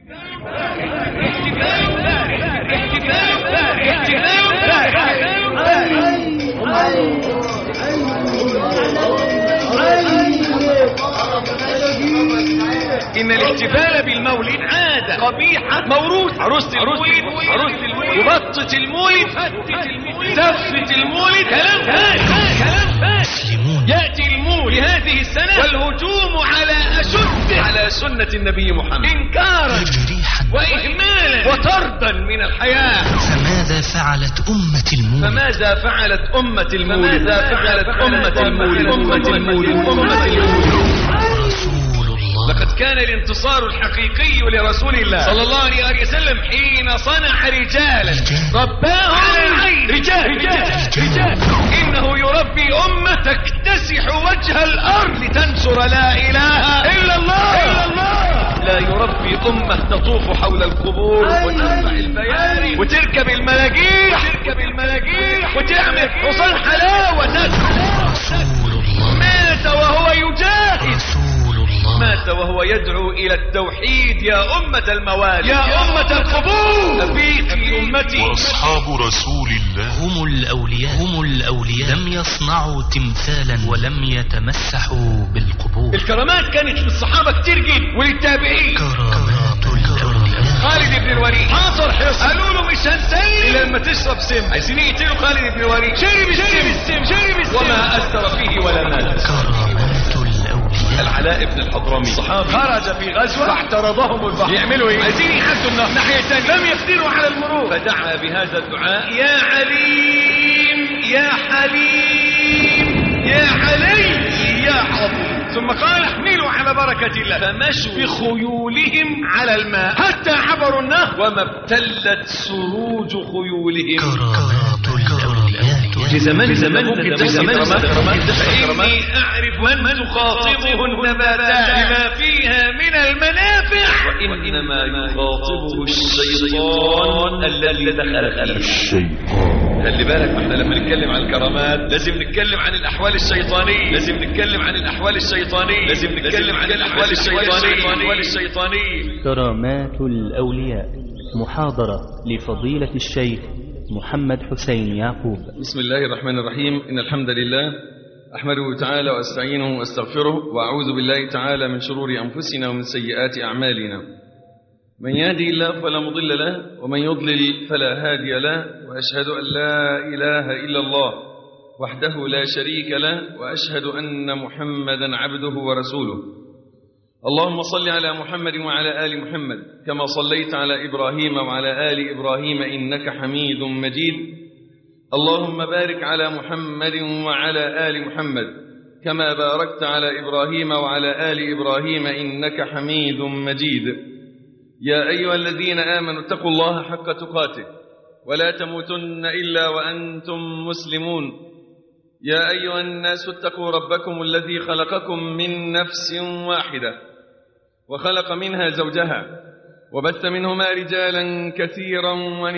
إن الاحتفال بالمولد عادة قبيحة موروثة عروسة المولد عروسة المولد وبطة المولد زفة المولد كلام فارغ كلام فارغ يأتي المولد لهذه السنة والهجوم على أشد على سنة النبي محمد إنكارا تجريحا وإهمالا وطردا من الحياة فماذا فعلت أمة المولد فماذا فعلت أمة المولد ماذا فعلت أمة المولد أمة المولد أمة المولد رسول الله لقد كان الانتصار الحقيقي لرسول الله صلى الله عليه وسلم حين صنع رجالا رباهم على العين رجال رجال رجال إنه يربي أمة تكتسح وجه الأرض لتنشر لا إله إلا الله إلا الله لا يربي أمة تطوف حول القبور وترفع البياري وتركب الملاجيح وتركب الملاجيح وتعمل حصان حلاوة رسول الله مات وهو يجاهد رسول الله مات وهو يدعو إلى التوحيد يا أمة الموالد يا أمة القبور أفيقي أمتي وأصحاب رسول الله هم الأولياء هم الأولياء لم يصنعوا تمثالا ولم يتمسحوا بالقبور الكرامات كانت للصحابة كتير جدا وللتابعين كرامات الأولياء خالد بن الوليد حاصر حصن قالوا له مش هنسلم إلا لما تشرب سم عايزين يقتلوا خالد بن الوليد شرب السم شرب السم وما أثر فيه ولا مات كرامات الأولياء العلاء بن الحضرمي الصحابي خرج في غزوة فاحترضهم البحر يعملوا ايه عايزين يحدوا النهر ناحية تانية لم يقدروا على المرور فدعا بهذا الدعاء يا عليم يا حليم يا علي يا عظيم ثم قال احملوا على بركة الله فمشوا بخيولهم على الماء حتى عبروا النهر وما ابتلت سروج خيولهم كرامات الأولياء في زمان في زمان ممكن في زمان فإني أعرف من تخاطبه النباتات بما فيها من المنافع وإنما يخاطبه الشيطان الذي دخل فيه الشيطان خلي بالك ما احنا لما نتكلم عن الكرامات لازم نتكلم عن الأحوال الشيطانية لازم نتكلم عن الأحوال الشيطانية لازم نتكلم عن الأحوال الشيطانية الأحوال الشيطانية كرامات الأولياء محاضرة لفضيلة الشيخ محمد حسين يعقوب بسم الله الرحمن الرحيم إن الحمد لله أحمده تعالى وأستعينه وأستغفره وأعوذ بالله تعالى من شرور أنفسنا ومن سيئات أعمالنا من يهدي الله فلا مضل له ومن يضلل فلا هادي له وأشهد أن لا إله إلا الله وحده لا شريك له وأشهد أن محمدا عبده ورسوله اللهم صل على محمد وعلى آل محمد كما صليت على إبراهيم وعلى آل إبراهيم إنك حميد مجيد اللهم بارك على محمد وعلى آل محمد كما باركت على إبراهيم وعلى آل إبراهيم إنك حميد مجيد يا أيها الذين آمنوا اتقوا الله حق تقاته ولا تموتن إلا وأنتم مسلمون يا أيها الناس اتقوا ربكم الذي خلقكم من نفس واحدة وخلق منها زوجها وبث منهما رجالا كثيرا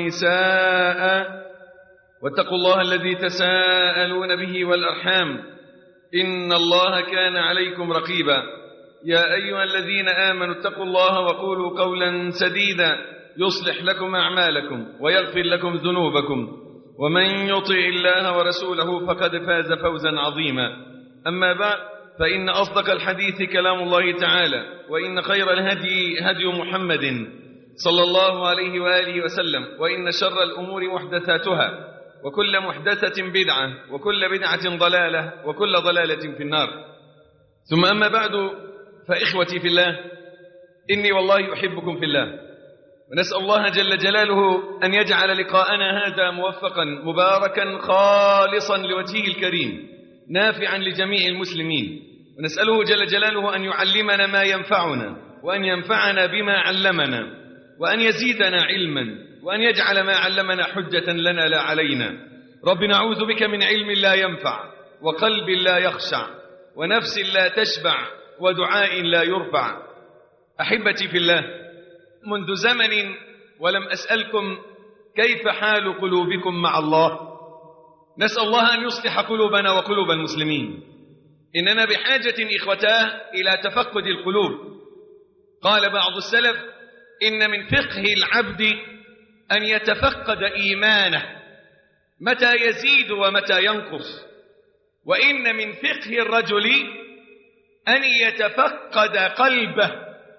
ونساء واتقوا الله الذي تساءلون به والأرحام إن الله كان عليكم رقيبا يا أيها الذين آمنوا اتقوا الله وقولوا قولا سديدا يصلح لكم أعمالكم ويغفر لكم ذنوبكم ومن يطع الله ورسوله فقد فاز فوزا عظيما أما بعد فإن أصدق الحديث كلام الله تعالى وإن خير الهدي هدي محمد صلى الله عليه وآله وسلم وإن شر الأمور محدثاتها وكل محدثة بدعة وكل بدعة ضلالة وكل ضلالة في النار ثم أما بعد فإخوتي في الله إني والله أحبكم في الله ونسأل الله جل جلاله أن يجعل لقاءنا هذا موفقا مباركا خالصا لوجهه الكريم نافعا لجميع المسلمين ونسأله جل جلاله أن يعلمنا ما ينفعنا وأن ينفعنا بما علمنا وأن يزيدنا علما وأن يجعل ما علمنا حجة لنا لا علينا رب نعوذ بك من علم لا ينفع وقلب لا يخشع ونفس لا تشبع ودعاء لا يرفع أحبتي في الله منذ زمن ولم أسألكم كيف حال قلوبكم مع الله نسأل الله أن يصلح قلوبنا وقلوب المسلمين إننا بحاجة إخوتاه إلى تفقد القلوب قال بعض السلف إن من فقه العبد أن يتفقد إيمانه متى يزيد ومتى ينقص وإن من فقه الرجل أن يتفقد قلبه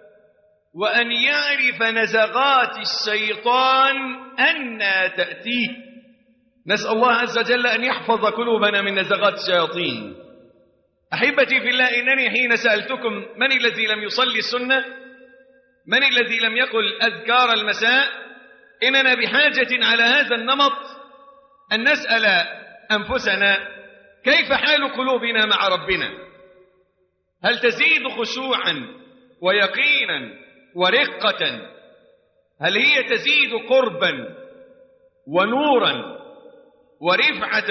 وأن يعرف نزغات الشيطان أن تأتيه نسأل الله عز وجل أن يحفظ قلوبنا من نزغات الشياطين أحبتي في الله إنني حين سألتكم من الذي لم يصلي السنة من الذي لم يقل أذكار المساء إننا بحاجة على هذا النمط أن نسأل أنفسنا كيف حال قلوبنا مع ربنا هل تزيد خشوعا ويقينا ورقة هل هي تزيد قربا ونورا ورفعة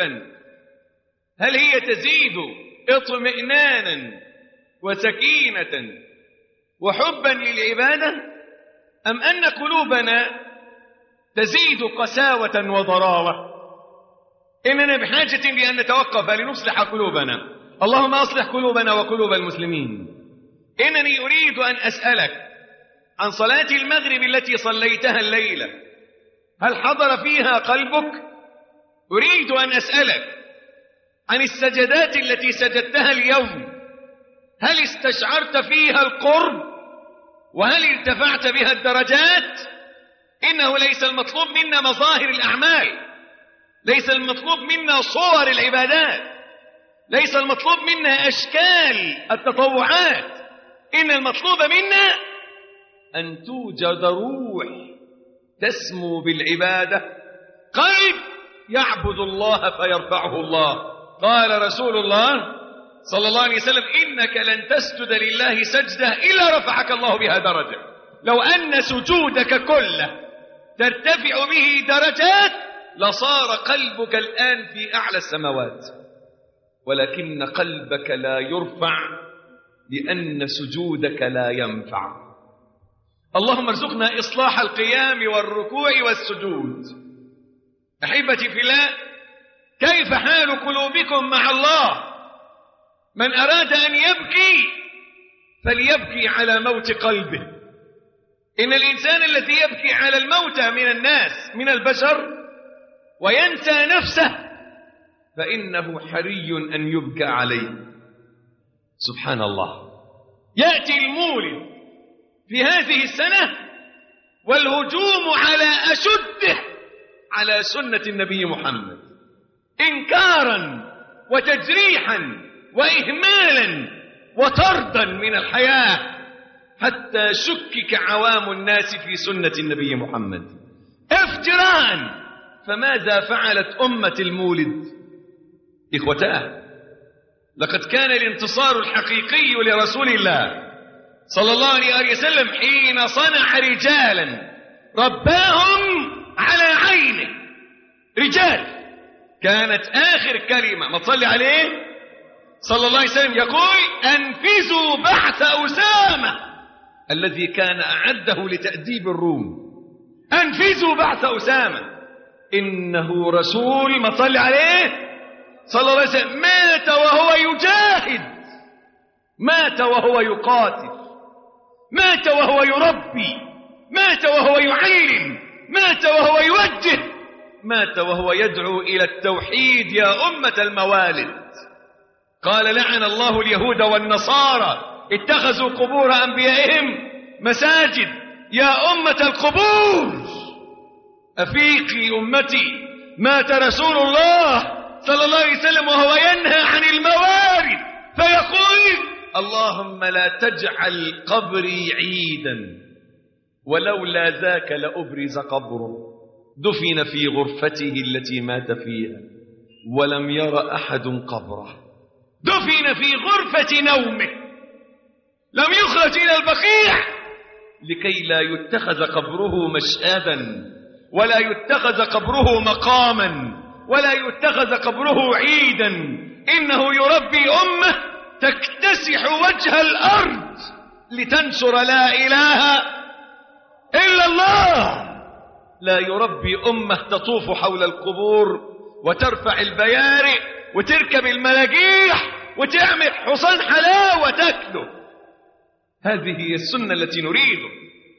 هل هي تزيد اطمئنانا وسكينة وحبا للعبادة أم أن قلوبنا تزيد قساوة وضراوة إننا بحاجة لأن نتوقف لنصلح قلوبنا اللهم أصلح قلوبنا وقلوب المسلمين إنني أريد أن أسألك عن صلاة المغرب التي صليتها الليلة هل حضر فيها قلبك أريد أن أسألك عن السجدات التي سجدتها اليوم هل استشعرت فيها القرب وهل ارتفعت بها الدرجات إنه ليس المطلوب منا مظاهر الأعمال ليس المطلوب منا صور العبادات ليس المطلوب منا أشكال التطوعات إن المطلوب منا أن توجد روح تسمو بالعبادة قلب يعبد الله فيرفعه الله قال رسول الله صلى الله عليه وسلم إنك لن تسجد لله سجدة إلا رفعك الله بها درجة لو أن سجودك كله ترتفع به درجات لصار قلبك الآن في أعلى السماوات ولكن قلبك لا يرفع لأن سجودك لا ينفع اللهم ارزقنا إصلاح القيام والركوع والسجود أحبتي في الله كيف حال قلوبكم مع الله من أراد أن يبكي فليبكي على موت قلبه إن الإنسان الذي يبكي على الموتى من الناس من البشر وينسى نفسه فإنه حري أن يبكى عليه سبحان الله يأتي المولد في هذه السنة والهجوم على أشده على سنة النبي محمد إنكارا وتجريحا وإهمالا وطردا من الحياة حتى شكك عوام الناس في سنة النبي محمد افتراء فماذا فعلت أمة المولد إخوتاه لقد كان الانتصار الحقيقي لرسول الله صلى الله عليه وسلم حين صنع رجالا رباهم على عينه رجال كانت آخر كلمة ما تصلي عليه صلى الله عليه وسلم يقول أنفذوا بحث أسامة الذي كان أعده لتأديب الروم أنفذوا بحث أسامة إنه رسول ما تصلي عليه صلى الله عليه وسلم مات وهو يجاهد مات وهو يقاتل مات وهو يربي مات وهو يعلم مات وهو يوجه مات وهو يدعو إلى التوحيد يا أمة الموالد قال لعن الله اليهود والنصارى اتخذوا قبور أنبيائهم مساجد يا أمة القبور أفيقي أمتي مات رسول الله صلى الله عليه وسلم وهو ينهى عن الموارد فيقول اللهم لا تجعل قبري عيدا ولولا ذاك لأبرز قبره دفن في غرفته التي مات فيها ولم ير أحد قبره دفن في غرفة نومه لم يخرج إلى البقيع لكي لا يتخذ قبره مشآبا ولا يتخذ قبره مقاما ولا يتخذ قبره عيدا إنه يربي أمة تكتسح وجه الأرض لتنشر لا إله إلا الله لا يربي أمة تطوف حول القبور وترفع البيارق وتركب الملاجيح وتعمل حصان حلاوة تاكله هذه هي السنة التي نريده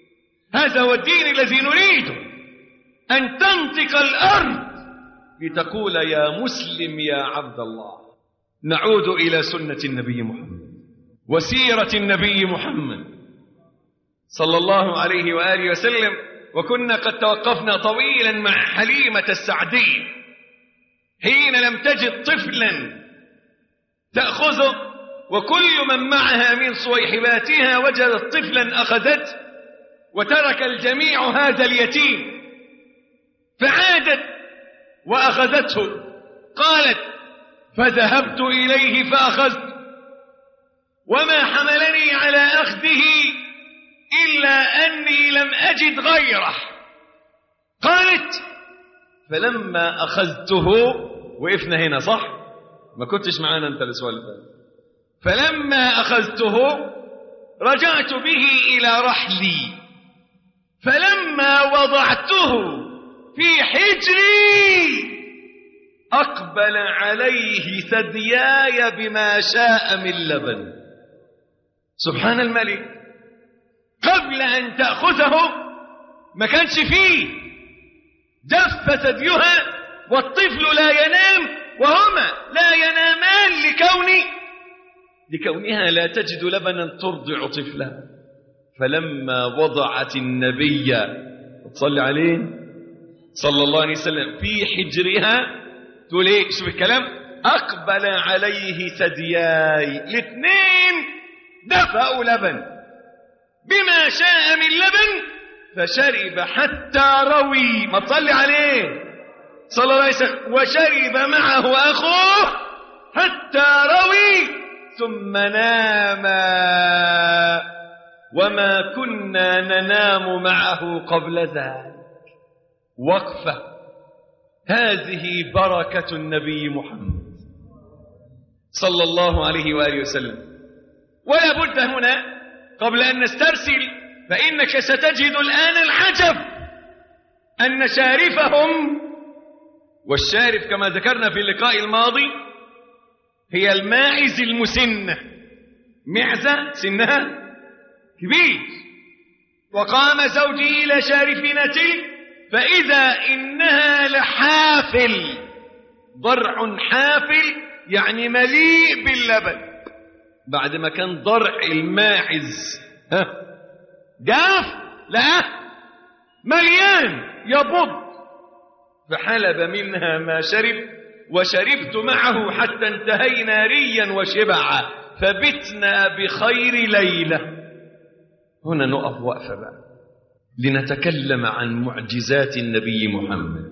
هذا هو الدين الذي نريده أن تنطق الأرض لتقول يا مسلم يا عبد الله نعود إلى سنة النبي محمد وسيرة النبي محمد صلى الله عليه وآله وسلم وكنا قد توقفنا طويلا مع حليمة السعدية حين لم تجد طفلا تأخذه وكل من معها من صويحباتها وجدت طفلا أخذته وترك الجميع هذا اليتيم فعادت وأخذته قالت فذهبت إليه فأخذت وما حملني على أخذه إلا أني لم أجد غيره قالت فلما أخذته وقفنا هنا صح ما كنتش معانا أنت الأسبوع اللي فات فلما أخذته رجعت به إلى رحلي فلما وضعته في حجري أقبل عليه ثدياي بما شاء من لبن سبحان الملك قبل أن تأخذه ما كانش فيه دف ثديها والطفل لا ينام وهما لا ينامان لكون لكونها لا تجد لبنا ترضع طفلها فلما وضعت النبي تصلي عليه صلى الله عليه وسلم في حجرها تقول ايه شوف الكلام اقبل عليه ثدياي الاثنين دفعوا لبن بما شاء من لبن فشرب حتى روي ما تصلي عليه صلى الله عليه وسلم وشرب معه اخوه حتى روي ثم ناما وما كنا ننام معه قبل ذلك وقفة هذه بركة النبي محمد صلى الله عليه وآله وسلم ولا بد هنا قبل أن نسترسل فإنك ستجد الآن العجب أن شارفهم والشارف كما ذكرنا في اللقاء الماضي هي الماعز المسنة معزة سنها كبير وقام زوجي إلى شارفنته فإذا إنها لحافل ضرع حافل يعني مليء باللبن بعد ما كان ضرع الماعز ها جاف لا مليان يبض فحلب منها ما شرب وشربت معه حتى انتهينا ريا وشبعا فبتنا بخير ليلة هنا نقف وقفة بقى لنتكلم عن معجزات النبي محمد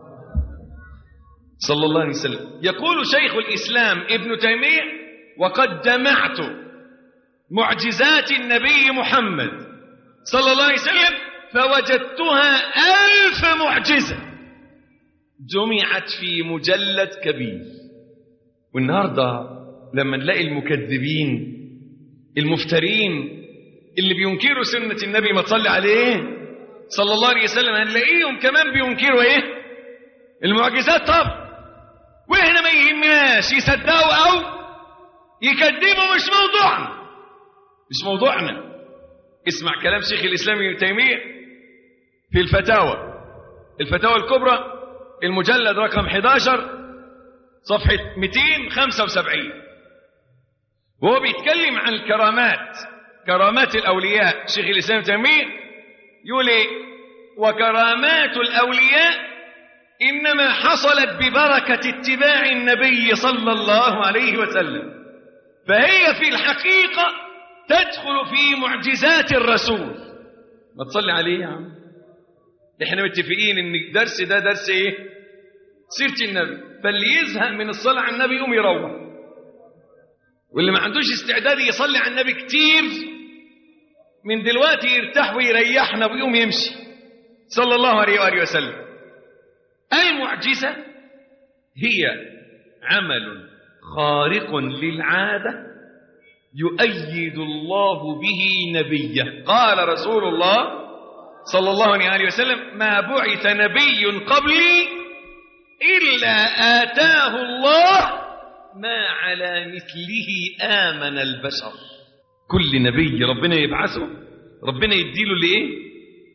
صلى الله عليه وسلم يقول شيخ الإسلام ابن تيمية وقد جمعت معجزات النبي محمد صلى الله عليه وسلم فوجدتها ألف معجزة جمعت في مجلد كبير والنهاردة لما نلاقي المكذبين المفترين اللي بينكروا سنة النبي ما تصلي عليه صلى الله عليه وسلم هنلاقيهم كمان بينكروا ايه المعجزات طب واحنا ما يهمناش يصدقوا او يكذبوا مش موضوعنا مش موضوعنا اسمع كلام شيخ الاسلام ابن تيميه في الفتاوى الفتاوى الكبرى المجلد رقم 11 صفحة 275 وهو بيتكلم عن الكرامات كرامات الأولياء شيخ الإسلام ابن تيمية يقول إيه وكرامات الأولياء إنما حصلت ببركة اتباع النبي صلى الله عليه وسلم فهي في الحقيقة تدخل في معجزات الرسول ما تصلي عليه يا عم احنا متفقين ان الدرس ده درس ايه سيرة النبي فاللي يزهق من الصلاة على النبي يقوم يروح واللي ما عندوش استعداد يصلي على النبي كتير من دلوقتي يرتاح ويريحنا ويقوم يمشي صلى الله عليه وآله وسلم المعجزة هي عمل خارق للعادة يؤيد الله به نبيه قال رسول الله صلى الله عليه وسلم ما بعث نبي قبلي إلا آتاه الله ما على مثله آمن البشر كل نبي ربنا يبعثه ربنا يديله لإيه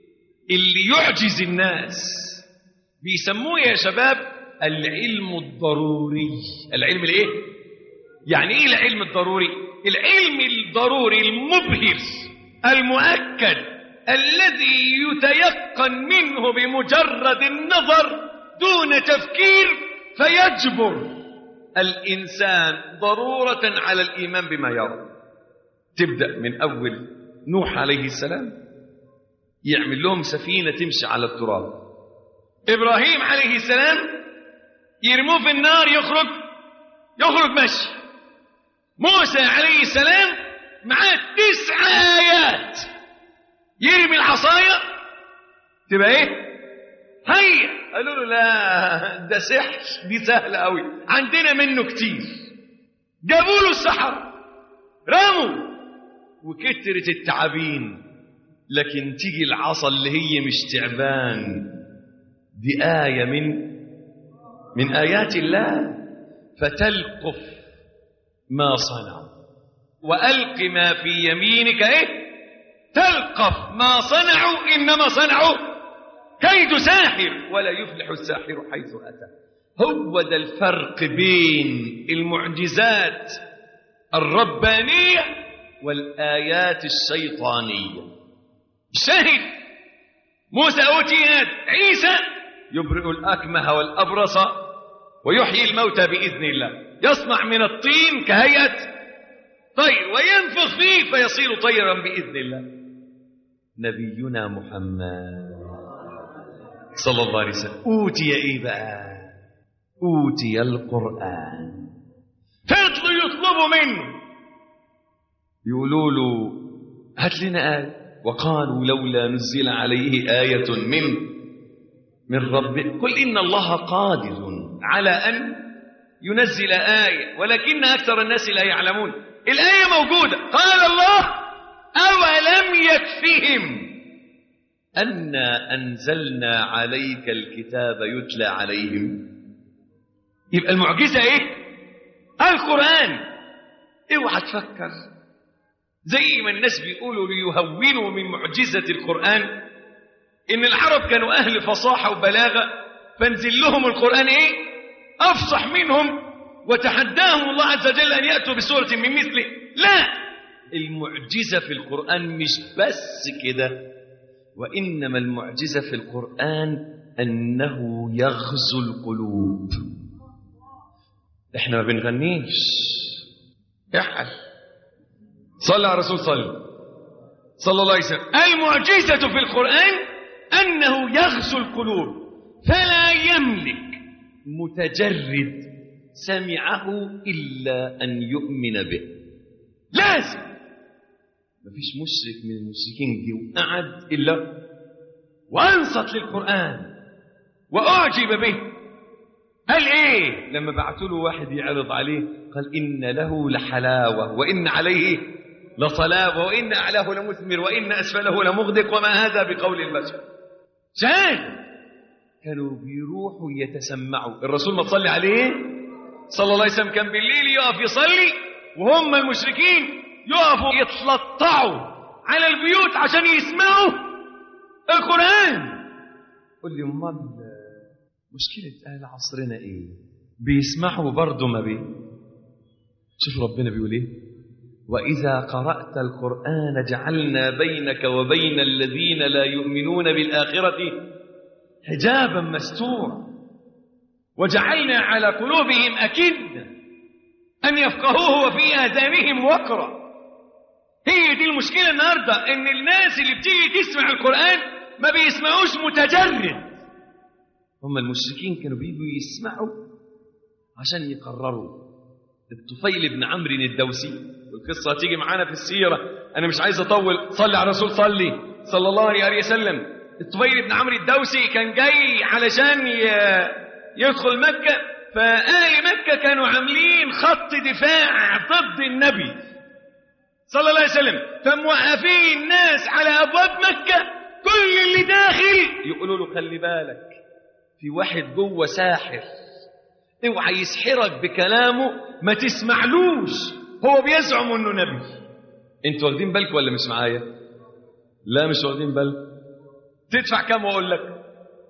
اللي يعجز الناس بيسموه يا شباب العلم الضروري العلم الايه يعني ايه العلم الضروري العلم الضروري المبهر المؤكد الذي يتيقن منه بمجرد النظر دون تفكير فيجبر الإنسان ضرورة على الإيمان بما يرى تبدأ من أول نوح عليه السلام يعمل لهم سفينة تمشي على التراب إبراهيم عليه السلام يرموه في النار يخرج يخرج مشي موسى عليه السلام معاه تسع آيات يرمي العصاية تبقى ايه هيا قالوا له لا ده سحر دي سهلة قوي عندنا منه كتير جابوا له السحر رموا وكترت التعابين لكن تيجي العصا اللي هي مش تعبان دي آية من من آيات الله فتلقف ما صنعوا وألق ما في يمينك إيه تلقف ما صنعوا إنما صنعوا كيد ساحر ولا يفلح الساحر حيث أتى هو ده الفرق بين المعجزات الربانية والآيات الشيطانية شهد موسى أوتيت عيسى يبرئ الأكمه والأبرص ويحيي الموتى بإذن الله يصنع من الطين كهيئة طير وينفخ فيه فيصير طيرا بإذن الله نبينا محمد صلى الله عليه وسلم أوتي إيه بقى أوتي القرآن فيطلوا يطلبوا منه يقولوا له هات لنا آية وقالوا لولا نزل عليه آية من من ربه قل إن الله قادر على أن ينزل آية ولكن أكثر الناس لا يعلمون الآية موجودة قال الله أولم يكفهم أنا أنزلنا عليك الكتاب يتلى عليهم يبقى المعجزة إيه القرآن اوعى تفكر زي ما الناس بيقولوا ليهونوا من معجزة القرآن إن العرب كانوا أهل فصاحة وبلاغة فانزل لهم القرآن إيه أفصح منهم وتحداهم الله عز وجل أن يأتوا بسورة من مثله لا المعجزة في القرآن مش بس كده وإنما المعجزة في القرآن أنه يغزو القلوب احنا ما بنغنيش احل صلى على رسول صلى صلى الله عليه وسلم المعجزة في القرآن أنه يغزو القلوب فلا يملك متجرد سمعه إلا أن يؤمن به لازم مفيش مشرك من المشركين جه وقعد إلا وأنصت للقرآن وأعجب به قال إيه لما بعتوا له واحد يعرض عليه قال إن له لحلاوة وإن عليه لصلابة وإن أعلاه لمثمر وإن أسفله لمغدق وما هذا بقول البشر شاهد كانوا بيروحوا يتسمعوا الرسول ما تصلي عليه صلى الله عليه وسلم كان بالليل يقف يصلي وهم المشركين يقفوا يتلطعوا على البيوت عشان يسمعوا القرآن قل لي امال مشكلة أهل عصرنا إيه بيسمعوا برضه ما بي شوف ربنا بيقول إيه وإذا قرأت القرآن جعلنا بينك وبين الذين لا يؤمنون بالآخرة حجابا مستورا وجعلنا على قلوبهم أكدة أن يفقهوه وفي آذانهم وقرا هي دي المشكلة النهاردة إن الناس اللي بتيجي تسمع القرآن ما بيسمعوش متجرد هم المشركين كانوا بيجوا يسمعوا عشان يقرروا الطفيل بن عمرو الدوسي والقصة هتيجي معانا في السيرة أنا مش عايز أطول صلي على الرسول صلي صلى الله عليه وسلم الطفيل بن عمرو الدوسي كان جاي علشان يدخل مكة فأهل مكة كانوا عاملين خط دفاع ضد النبي صلى الله عليه وسلم فموقفين الناس على أبواب مكة كل اللي داخل يقولوا له خلي بالك في واحد جوه ساحر اوعى يسحرك بكلامه ما تسمعلوش هو بيزعم انه نبي انتوا واخدين بالكم ولا مش معايا لا مش واخدين بالكم تدفع كم واقول لك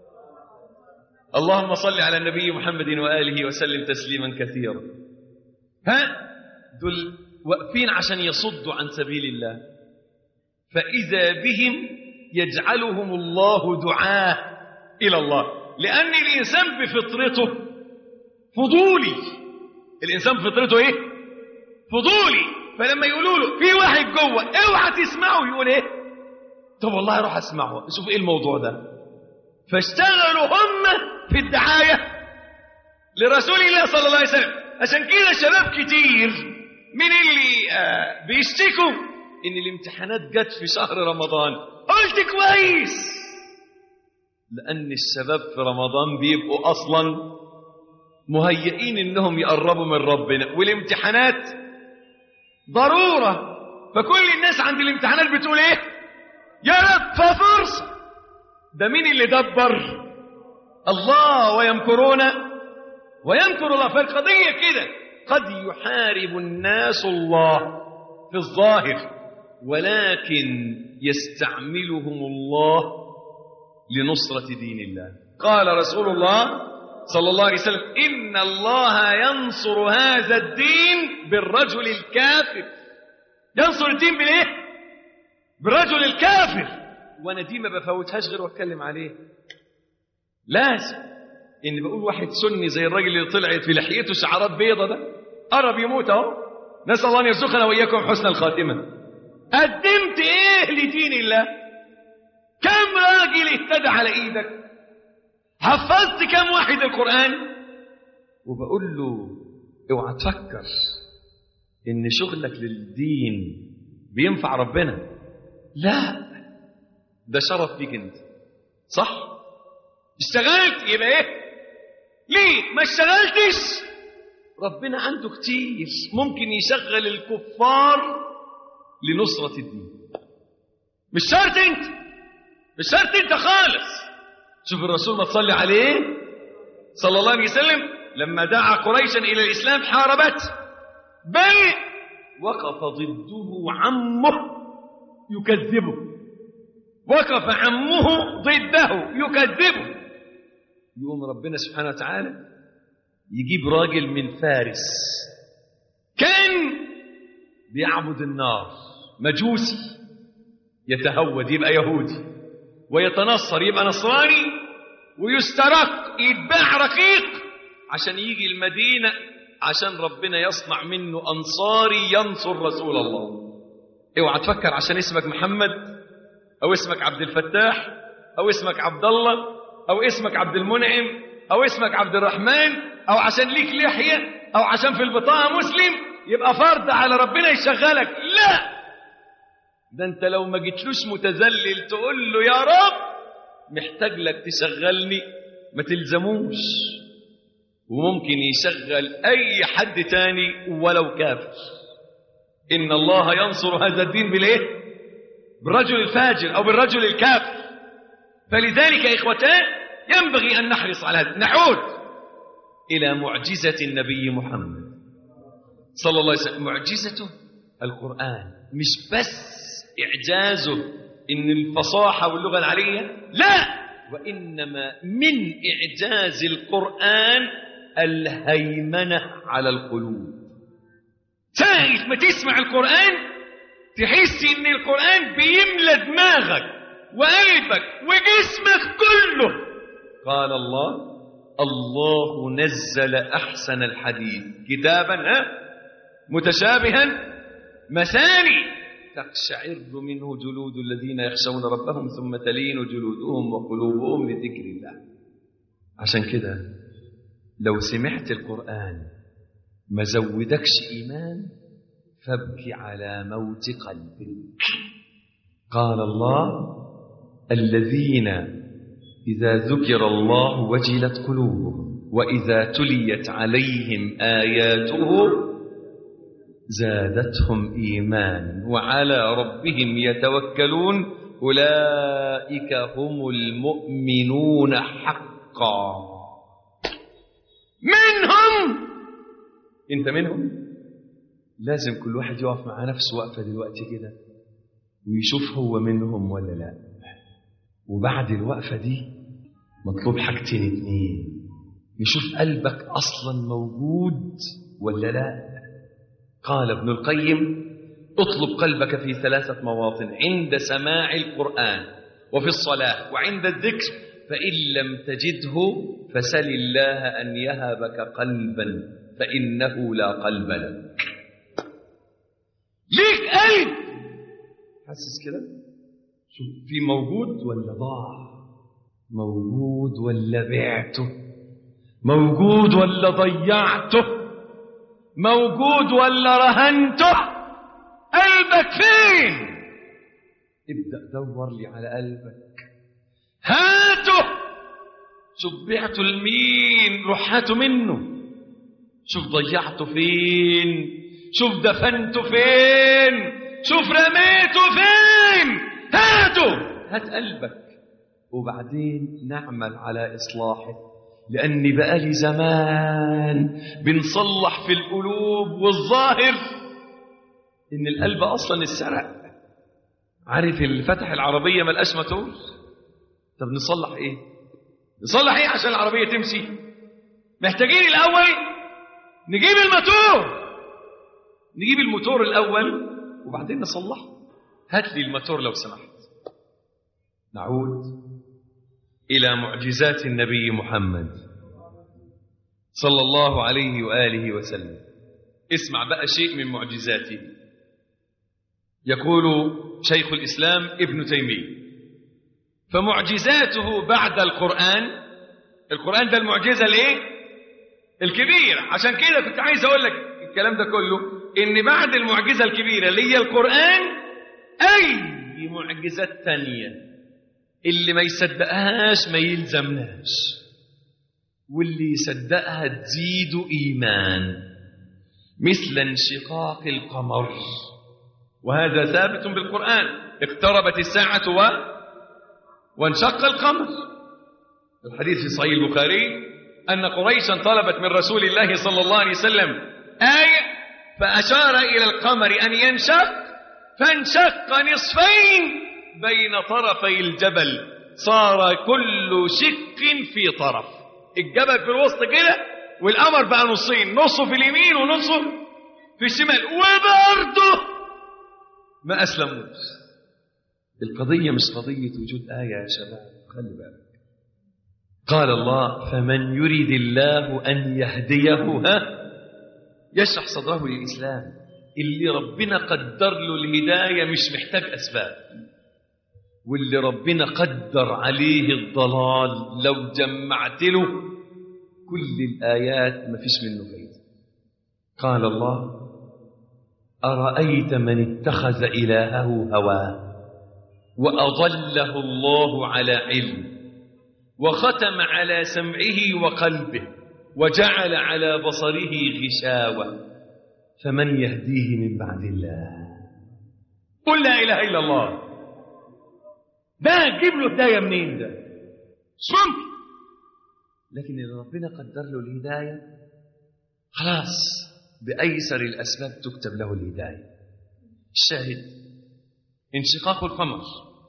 اللهم صل على النبي محمد واله وسلم تسليما كثيرا ها دول واقفين عشان يصدوا عن سبيل الله فاذا بهم يجعلهم الله دعاه الى الله لان الانسان بفطرته فضولي الانسان بفطرته ايه فضولي فلما يقولوا له في واحد جوه اوعى تسمعه يقول ايه طب والله اروح اسمعه شوف ايه الموضوع ده فاشتغلوا هم في الدعايه لرسول الله صلى الله عليه وسلم عشان كده شباب كتير من اللي آه بيشتكوا ان الامتحانات جت في شهر رمضان قلت كويس لان الشباب في رمضان بيبقوا اصلا مهيئين انهم يقربوا من ربنا والامتحانات ضروره فكل الناس عند الامتحانات بتقول ايه يا رب ففرصه ده مين اللي دبر الله ويمكرون ويمكر الله فالقضيه كده قد يحارب الناس الله في الظاهر ولكن يستعملهم الله لنصرة دين الله قال رسول الله صلى الله عليه وسلم إن الله ينصر هذا الدين بالرجل الكافر ينصر الدين بالإيه؟ بالرجل الكافر وأنا دي ما بفوتهاش غير واتكلم عليه لازم إن بقول واحد سني زي الراجل اللي طلعت في لحيته شعرات بيضة ده قرب يموت أهو نسأل الله أن يرزقنا وإياكم حسن الخاتمة قدمت إيه لدين الله كم راجل اهتدى على إيدك حفظت كم واحد القرآن وبقول له اوعى تفكر ان شغلك للدين بينفع ربنا لا ده شرف ليك انت صح اشتغلت يبقى ايه ليه ما اشتغلتش ربنا عنده كتير ممكن يشغل الكفار لنصرة الدين مش شرط انت مش شرط انت خالص شوف الرسول ما تصلي عليه صلى الله عليه وسلم لما دعا قريشا إلى الإسلام حاربت بل وقف ضده عمه يكذبه وقف عمه ضده يكذبه يقوم ربنا سبحانه وتعالى يجيب راجل من فارس كان بيعبد النار مجوسي يتهود يبقى يهودي ويتنصر يبقى نصراني ويسترق يتباع رقيق عشان يجي المدينة عشان ربنا يصنع منه أنصاري ينصر رسول الله اوعى تفكر عشان اسمك محمد أو اسمك عبد الفتاح أو اسمك عبد الله أو اسمك عبد المنعم أو اسمك عبد الرحمن أو عشان ليك لحية أو عشان في البطاقة مسلم يبقى فرض على ربنا يشغلك لا ده انت لو ما جيتلوش متذلل تقول له يا رب محتاج لك تشغلني ما تلزموش وممكن يشغل اي حد تاني ولو كافر ان الله ينصر هذا الدين بالايه بالرجل الفاجر او بالرجل الكافر فلذلك يا اخوتان ينبغي ان نحرص على هذا نعود الى معجزه النبي محمد صلى الله عليه وسلم معجزته القران مش بس إعجازه إن الفصاحة واللغة العربية لا وإنما من إعجاز القرآن الهيمنة على القلوب ساعة ما تسمع القرآن تحس إن القرآن بيملى دماغك وقلبك وجسمك كله قال الله الله نزل أحسن الحديث كتابا ها متشابها مثاني تقشعر منه جلود الذين يخشون ربهم ثم تلين جلودهم وقلوبهم لذكر الله عشان كده لو سمعت القرآن ما زودكش إيمان فابكي على موت قلبك قال الله الذين إذا ذكر الله وجلت قلوبهم وإذا تليت عليهم آياته زادتهم إيمانا وعلى ربهم يتوكلون أولئك هم المؤمنون حقا منهم انت منهم لازم كل واحد يقف مع نفسه وقفة دلوقتي كده ويشوف هو منهم ولا لا وبعد الوقفة دي مطلوب حاجتين اتنين يشوف قلبك أصلا موجود ولا لا قال ابن القيم اطلب قلبك في ثلاثة مواطن عند سماع القرآن وفي الصلاة وعند الذكر فإن لم تجده فسل الله أن يهبك قلبا فإنه لا قلب لك ليك قلب حاسس كده شوف في موجود ولا ضاع موجود ولا بعته موجود ولا ضيعته موجود ولا رهنته قلبك فين ابدأ دور لي على قلبك هاته شوف بعته لمين روح هاته منه شوف ضيعته فين شوف دفنته فين شوف رميته فين هاته هات قلبك وبعدين نعمل على إصلاحه لأني بقالي زمان بنصلح في القلوب والظاهر إن القلب أصلا اتسرق عارف اللي فتح العربية ملقاش موتور طب نصلح إيه؟ نصلح إيه عشان العربية تمشي؟ محتاجين الأول نجيب الموتور نجيب الموتور الأول وبعدين نصلحه هات لي الموتور لو سمحت نعود إلى معجزات النبي محمد صلى الله عليه وآله وسلم اسمع بقى شيء من معجزاته يقول شيخ الإسلام ابن تيمية فمعجزاته بعد القرآن القرآن ده المعجزة ليه الكبيرة عشان كده كنت عايز أقول لك الكلام ده كله إن بعد المعجزة الكبيرة اللي هي القرآن أي معجزات تانية اللي ما يصدقهاش ما يلزمناش واللي يصدقها تزيد إيمان مثل انشقاق القمر وهذا ثابت بالقرآن اقتربت الساعة و... وانشق القمر الحديث في صحيح البخاري أن قريشا طلبت من رسول الله صلى الله عليه وسلم آية فأشار إلى القمر أن ينشق فانشق نصفين بين طرفي الجبل صار كل شق في طرف الجبل في الوسط كده والقمر بقى نصين نصه في اليمين ونصه في الشمال وبرضه ما أسلموش القضية مش قضية وجود آية يا شباب خلي بالك قال الله فمن يريد الله أن يهديه ها يشرح صدره للإسلام اللي ربنا قدر له الهداية مش محتاج أسباب واللي ربنا قدر عليه الضلال لو جمعت له كل الآيات ما فيش منه فايدة قال الله أرأيت من اتخذ إلهه هواه وأضله الله على علم وختم على سمعه وقلبه وجعل على بصره غشاوة فمن يهديه من بعد الله قل لا إله إلا الله ده جيب له هداية منين ده مش ممكن لكن إذا ربنا قدر له الهداية خلاص بأيسر الأسباب تكتب له الهداية الشاهد انشقاق القمر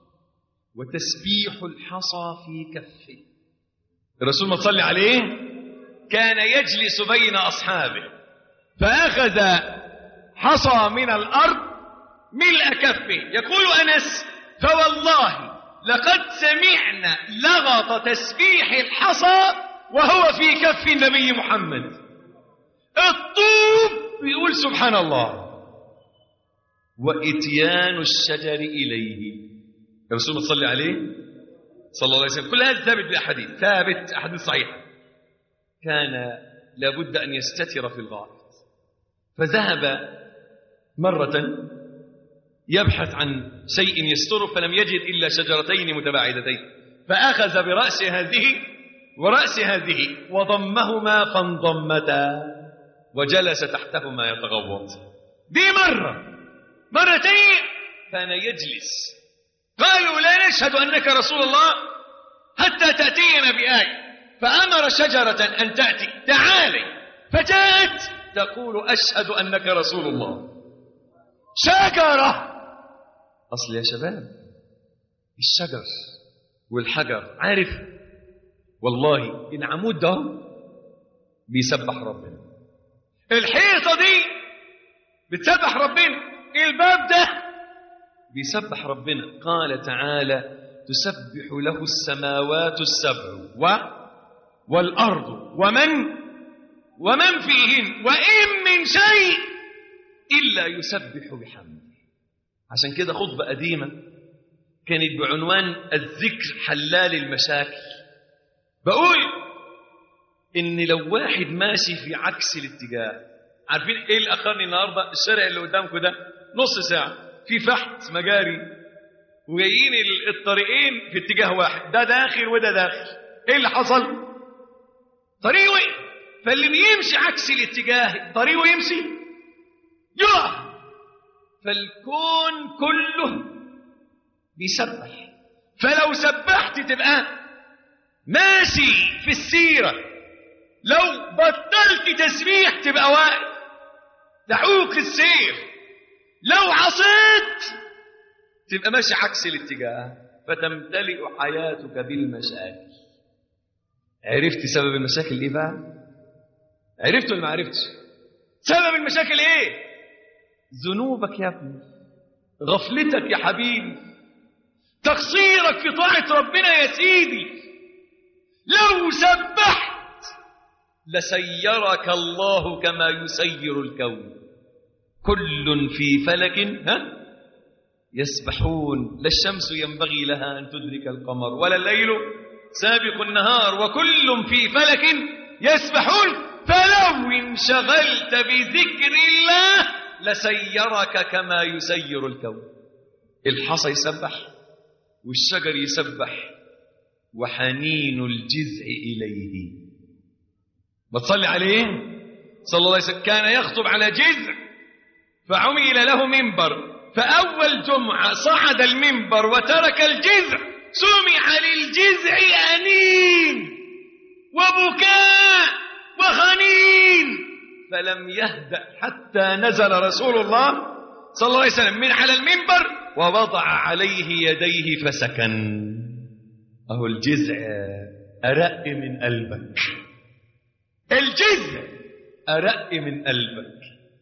وتسبيح الحصى في كفه الرسول ما تصلي عليه كان يجلس بين أصحابه فأخذ حصى من الأرض ملء كفه يقول أنس فوالله لقد سمعنا لغط تسبيح الحصى وهو في كف النبي محمد الطوب بيقول سبحان الله وإتيان الشجر إليه الرسول ما تصلي عليه صلى الله عليه وسلم كل هذا ثابت بأحاديث ثابت أحاديث صحيحة كان لابد أن يستتر في الغائط فذهب مرة يبحث عن شيء يستره فلم يجد إلا شجرتين متباعدتين فأخذ برأس هذه ورأس هذه وضمهما فانضمتا وجلس تحتهما يتغوط دي مرة مرتين كان يجلس قالوا لا نشهد أنك رسول الله حتى تأتينا بآية فأمر شجرة أن تأتي تعالي فجاءت تقول أشهد أنك رسول الله شجرة أصل يا شباب الشجر والحجر عارف والله العمود ده بيسبح ربنا الحيطة دي بتسبح ربنا الباب ده بيسبح ربنا قال تعالى تسبح له السماوات السبع و والأرض ومن ومن فيهن وإن من شيء إلا يسبح بحمده عشان كده خطبة قديمة كانت بعنوان الذكر حلال المشاكل بقول إن لو واحد ماشي في عكس الاتجاه عارفين إيه اللي أخرني النهاردة الشارع اللي قدامكم ده نص ساعة في فحت مجاري وجايين الطريقين في اتجاه واحد ده داخل وده داخل ايه اللي حصل طريق وقف فاللي بيمشي عكس الاتجاه طريقه يمشي يقع فالكون كله بيسبح فلو سبحت تبقى ماشي في السيرة لو بطلت تسبيح تبقى واقف دعوك السير لو عصيت تبقى ماشي عكس الاتجاه فتمتلئ حياتك بالمشاكل عرفت سبب المشاكل ايه بقى عرفت ولا ما عرفتش سبب المشاكل ايه ذنوبك يا ابني غفلتك يا حبيبي تقصيرك في طاعة ربنا يا سيدي لو سبحت لسيرك الله كما يسير الكون كل في فلك ها يسبحون لا الشمس ينبغي لها أن تدرك القمر ولا الليل سابق النهار وكل في فلك يسبحون فلو انشغلت بذكر الله لسيرك كما يسير الكون الحصى يسبح والشجر يسبح وحنين الجذع إليه ما تصلي عليه صلى الله عليه وسلم كان يخطب على جذع فعمل له منبر فأول جمعة صعد المنبر وترك الجذع سمع للجذع أنين وبكاء وخنين فلم يهدأ حتى نزل رسول الله صلى الله عليه وسلم من على المنبر ووضع عليه يديه فسكن أهو الجذع أرق من قلبك الجذع أرق من قلبك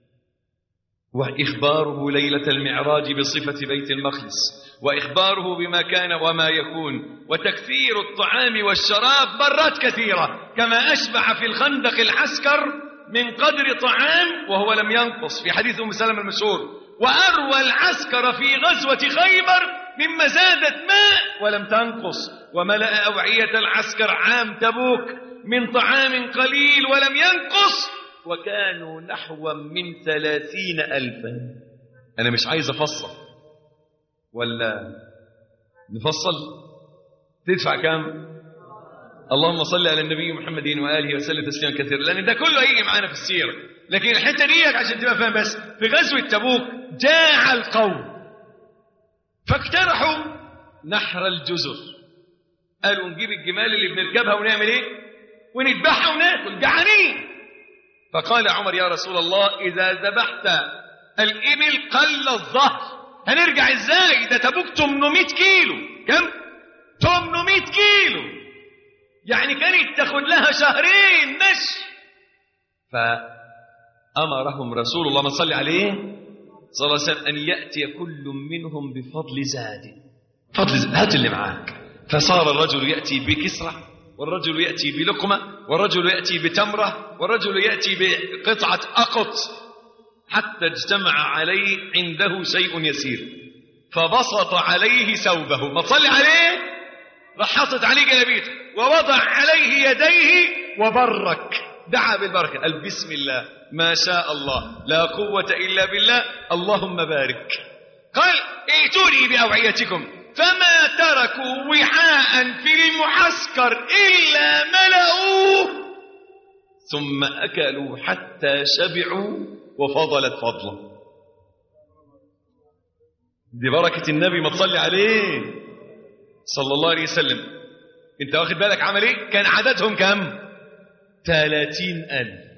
وإخباره ليلة المعراج بصفة بيت المقدس وإخباره بما كان وما يكون وتكثير الطعام والشراب مرات كثيرة كما أشبع في الخندق العسكر من قدر طعام وهو لم ينقص في حديث أم سلمة المشهور وأروى العسكر في غزوة خيبر من مزادة ماء ولم تنقص وملأ أوعية العسكر عام تبوك من طعام قليل ولم ينقص وكانوا نحو من ثلاثين ألفا أنا مش عايز أفصل ولا نفصل تدفع كام اللهم صل على النبي محمد وآله وسلم تسليما كثيرا لأن ده كله هيجي معانا في السيرة لكن الحتة دي عشان تبقى فاهم بس في غزوة تبوك جاع القوم فاقترحوا نحر الجزر قالوا نجيب الجمال اللي بنركبها ونعمل ايه ونذبحها وناكل جعانين فقال عمر يا رسول الله إذا ذبحت الإبل قل الظهر هنرجع ازاي ده تبوك 800 كيلو كم 800 كيلو يعني كانت تاخد لها شهرين مشي فأمرهم رسول الله ما صلى عليه صلى الله عليه وسلم أن يأتي كل منهم بفضل زاد فضل زاد هات اللي معاك فصار الرجل يأتي بكسرة والرجل يأتي بلقمة والرجل يأتي بتمرة والرجل يأتي بقطعة أقط حتى اجتمع عليه عنده شيء يسير فبسط عليه ثوبه ما تصلي عليه راح حاطط عليه جلابيته ووضع عليه يديه وبرك دعا بالبركة قال بسم الله ما شاء الله لا قوة إلا بالله اللهم بارك قال ائتوني بأوعيتكم فما تركوا وعاء في المعسكر إلا ملأوه ثم أكلوا حتى شبعوا وفضلت فضلا دي بركة النبي ما تصلي عليه صلى الله عليه وسلم انت واخد بالك عمل ايه كان عددهم كم ثلاثين ألف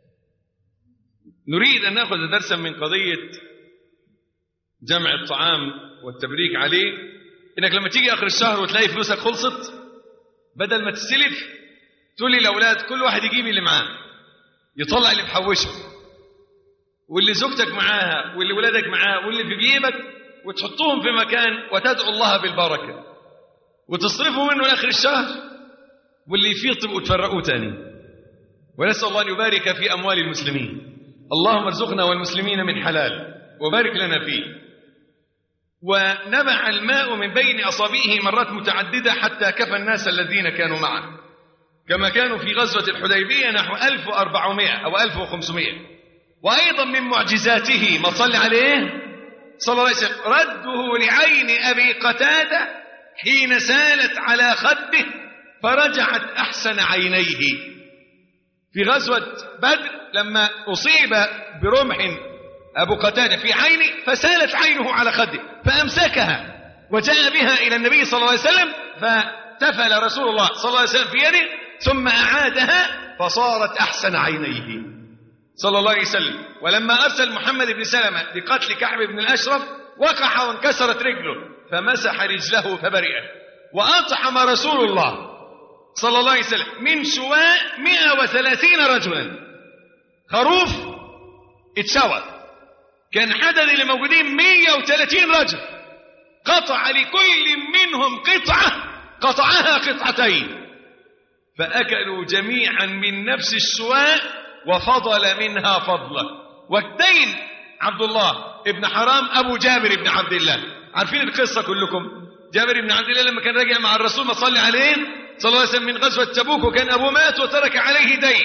نريد أن نأخذ درسا من قضية جمع الطعام والتبريك عليه انك لما تيجي اخر الشهر وتلاقي فلوسك خلصت بدل ما تستلف تقول للاولاد كل واحد يجيب اللي معاه يطلع اللي محوشه واللي زوجتك معاها واللي ولادك معاه واللي في جيبك وتحطوهم في مكان وتدعو الله بالبركه وتصرفوا منه لاخر الشهر واللي يفيض تبقوا تفرقوه تاني ونسال الله ان يبارك في اموال المسلمين اللهم ارزقنا والمسلمين من حلال وبارك لنا فيه ونبع الماء من بين أصابعه مرات متعددة حتى كفى الناس الذين كانوا معه كما كانوا في غزوة الحديبية نحو 1400 أو 1500 وأيضا من معجزاته ما صلى عليه صلى الله عليه وسلم رده لعين أبي قتادة حين سالت على خده فرجعت أحسن عينيه في غزوة بدر لما أصيب برمح أبو قتادة في عينه فسالت عينه على خده فأمسكها وجاء بها إلى النبي صلى الله عليه وسلم فتفل رسول الله صلى الله عليه وسلم في يده ثم أعادها فصارت أحسن عينيه صلى الله عليه وسلم ولما أرسل محمد بن سلمة لقتل كعب بن الأشرف وقع وانكسرت رجله فمسح رجله فبرئت وأطعم رسول الله صلى الله عليه وسلم من شواء 130 رجلا خروف اتشوى كان عدد اللي موجودين 130 رجل قطع لكل منهم قطعة قطعها قطعتين فأكلوا جميعا من نفس الشواء وفضل منها فضله والدين عبد الله ابن حرام أبو جابر بن عبد الله عارفين القصة كلكم جابر بن عبد الله لما كان راجع مع الرسول ما صلي عليه صلى الله عليه وسلم من غزوة تبوك وكان أبوه مات وترك عليه دين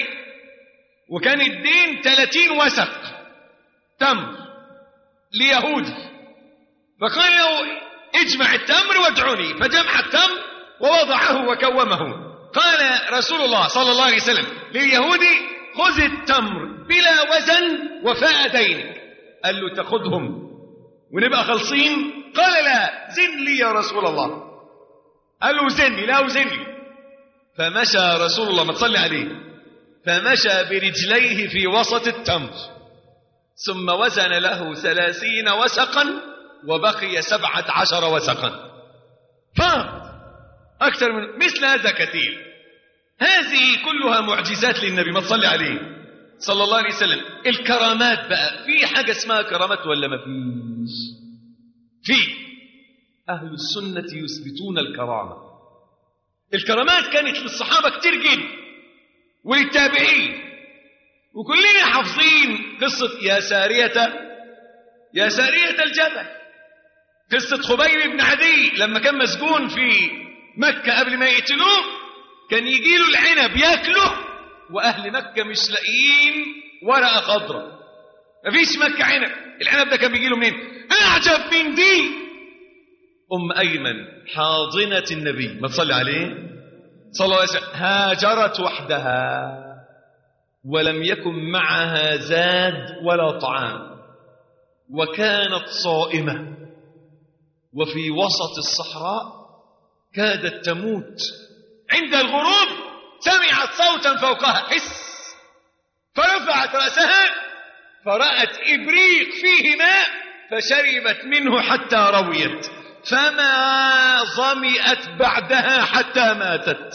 وكان الدين 30 وسق تمر ليهودي فقال له اجمع التمر وادعني فجمع التمر ووضعه وكومه قال رسول الله صلى الله عليه وسلم لليهودي خذ التمر بلا وزن وفاء دينك قال له تاخذهم ونبقى خالصين قال لا زن لي يا رسول الله قال له زني لا وزني فمشى رسول الله ما تصلي عليه فمشى برجليه في وسط التمر ثم وزن له ثلاثين وسقا وبقي سبعة عشر وسقا فاض أكثر من مثل هذا كثير هذه كلها معجزات للنبي ما تصلي عليه صلى الله عليه وسلم الكرامات بقى في حاجة اسمها كرامات ولا ما فيش في أهل السنة يثبتون الكرامة الكرامات كانت للصحابة كتير جدا وللتابعين وكلنا حافظين قصة يا سارية يا سارية الجبل قصة خبيب بن عدي لما كان مسجون في مكة قبل ما يقتلوه كان يجي له العنب ياكله وأهل مكة مش لاقيين ورقة خضراء مفيش مكة عنب العنب ده كان بيجي له منين أعجب من دي أم أيمن حاضنة النبي ما تصلي عليه صلى الله عليه وسلم هاجرت وحدها ولم يكن معها زاد ولا طعام وكانت صائمة وفي وسط الصحراء كادت تموت عند الغروب سمعت صوتا فوقها حس فرفعت رأسها فرأت إبريق فيه ماء فشربت منه حتى رويت فما ظمئت بعدها حتى ماتت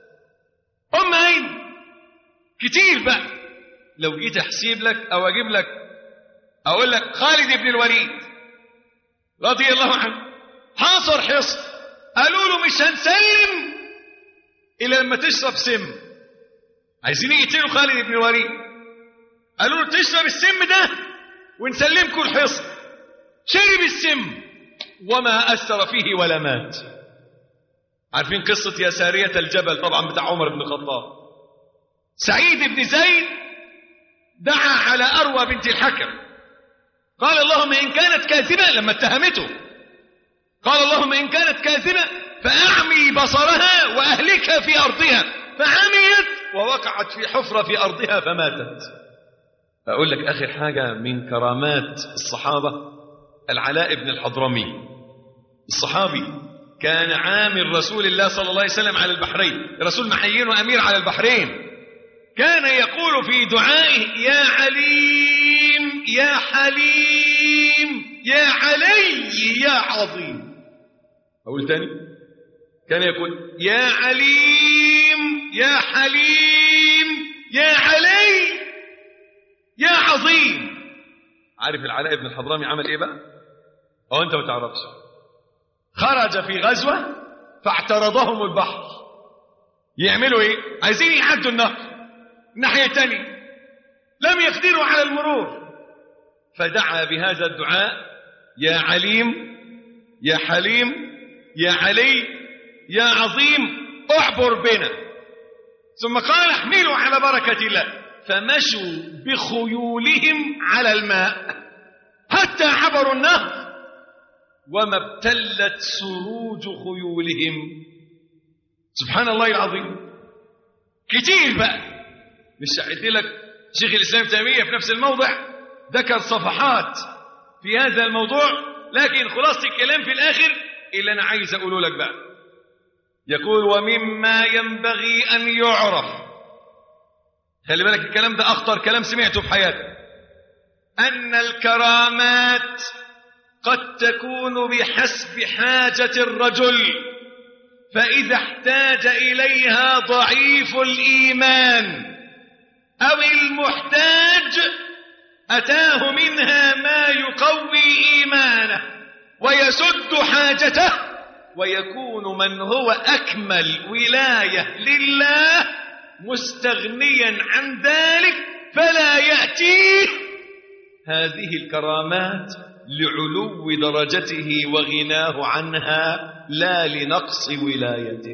أم أين كتير بقى لو جيت أحسيب لك أو أجيب لك أقول لك خالد بن الوليد رضي الله عنه حاصر حصن قالوا له مش هنسلم إلا لما تشرب سم عايزين يقتلوا خالد بن الوليد قالوا له تشرب السم ده ونسلمكم الحصن شرب السم وما أثر فيه ولا مات عارفين قصة يا سارية الجبل طبعا بتاع عمر بن الخطاب سعيد بن زيد دعا على أروى بنت الحكم قال اللهم إن كانت كاذبة لما اتهمته قال اللهم إن كانت كاذبة فأعمي بصرها وأهلكها في أرضها فعميت ووقعت في حفرة في أرضها فماتت أقول لك آخر حاجة من كرامات الصحابة العلاء بن الحضرمي الصحابي كان عامل رسول الله صلى الله عليه وسلم على البحرين الرسول محيينه أمير على البحرين كان يقول في دعائه يا عليم يا حليم يا علي يا عظيم أقول تاني كان يقول يا عليم يا حليم يا علي يا عظيم عارف العلاء بن الحضرمي عمل ايه بقى او انت ما تعرفش خرج في غزوة فاعترضهم البحر يعملوا ايه عايزين يعدوا النهر الناحية الثانية لم يقدروا على المرور فدعا بهذا الدعاء يا عليم يا حليم يا علي يا عظيم اعبر بنا ثم قال احملوا على بركة الله فمشوا بخيولهم على الماء حتى عبروا النهر وما ابتلت سروج خيولهم سبحان الله العظيم كتير بقى مش قلت لك شيخ الاسلام تيميه في نفس الموضع ذكر صفحات في هذا الموضوع لكن خلاصه الكلام في الاخر اللي انا عايز اقوله لك بقى يقول ومما ينبغي ان يعرف خلي بالك الكلام ده اخطر كلام سمعته في حياتك ان الكرامات قد تكون بحسب حاجه الرجل فاذا احتاج اليها ضعيف الايمان او المحتاج اتاه منها ما يقوي ايمانه ويسد حاجته ويكون من هو اكمل ولايه لله مستغنيا عن ذلك فلا ياتيه هذه الكرامات لعلو درجته وغناه عنها لا لنقص ولايته